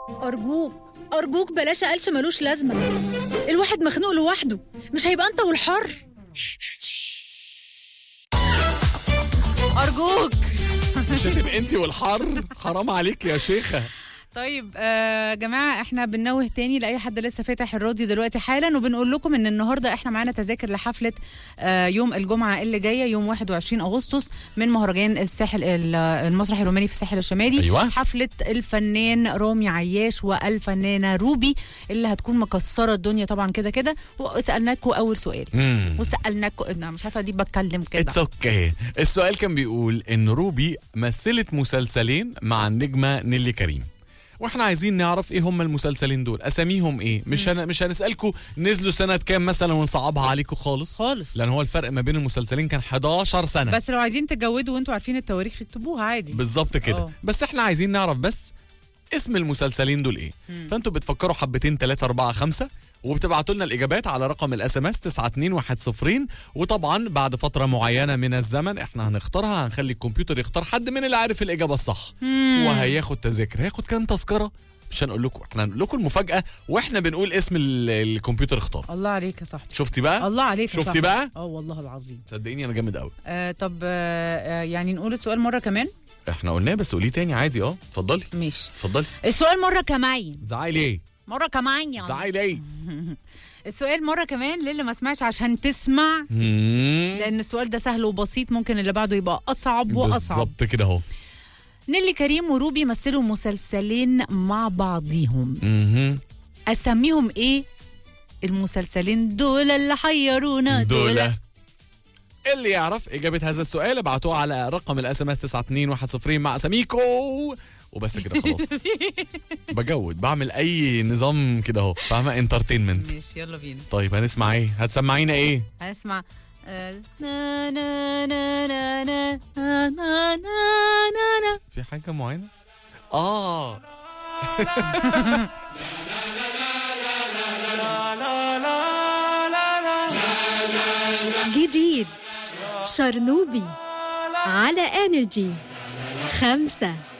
أرجوك أرجوك بلاش قلش ملوش لازمة الواحد مخنوق لوحده مش هيبقى أنت والحر أرجوك مش هتبقى انت والحر حرام عليك يا شيخه طيب آه جماعة احنا بننوه تاني لأي حد لسه فاتح الراديو دلوقتي حالا وبنقول لكم ان النهاردة احنا معانا تذاكر لحفلة آه يوم الجمعة اللي جاية يوم 21 أغسطس من مهرجان الساحل ال- المسرح الروماني في الساحل الشمالي أيوة. حفلة الفنان رامي عياش والفنانة روبي اللي هتكون مكسرة الدنيا طبعا كده كده وسألناكم أول سؤال امم وسألناكم أنا مش عارفة ليه بتكلم كده اتس اوكي السؤال كان بيقول ان روبي مثلت مسلسلين مع النجمه نيلي كريم واحنا عايزين نعرف ايه هم المسلسلين دول اساميهم ايه مش هن... مش هنسالكم نزلوا سنه كام مثلا ونصعبها عليكم خالص خالص. لان هو الفرق ما بين المسلسلين كان 11 سنه بس لو عايزين تجودوا وانتوا عارفين التواريخ اكتبوها عادي بالظبط كده اه. بس احنا عايزين نعرف بس اسم المسلسلين دول ايه فانتوا بتفكروا حبتين 3 4 5 وبتبعتوا لنا الاجابات على رقم الاس ام اس 92110 وطبعا بعد فتره معينه من الزمن احنا هنختارها هنخلي الكمبيوتر يختار حد من اللي عارف الاجابه الصح وهياخد تذاكر هياخد كام تذكره مش هنقول لكم احنا هنقول لكم المفاجاه واحنا بنقول اسم ال- الكمبيوتر اختار الله عليك يا صاحبي شفتي بقى الله عليك يا شفتي صاحبي. بقى اه والله العظيم صدقيني انا جامد قوي آه طب آه آه، يعني نقول السؤال مره كمان احنا قلناه بس قوليه تاني عادي اه اتفضلي ماشي اتفضلي السؤال مره كمان زعلي ايه مره كمان يعني زعلي ايه السؤال مره كمان للي ما سمعش عشان تسمع مم. لان السؤال ده سهل وبسيط ممكن اللي بعده يبقى اصعب واصعب بالظبط كده اهو نيلي كريم وروبي مثلوا مسلسلين مع بعضيهم مهم. اسميهم ايه المسلسلين دول اللي حيرونا دول, دول اللي يعرف اجابه هذا السؤال ابعتوه على رقم الاس ام اس 92110 مع اساميكو وبس كده خلاص بجود بعمل اي نظام كده اهو فاهمه انترتينمنت ماشي يلا بينا طيب هنسمع ايه هتسمعينا ايه هنسمع آه، نا نا نا نا نا نا نا نا نا. في حاجه معينه اه جديد شرنوبي على انرجي خمسة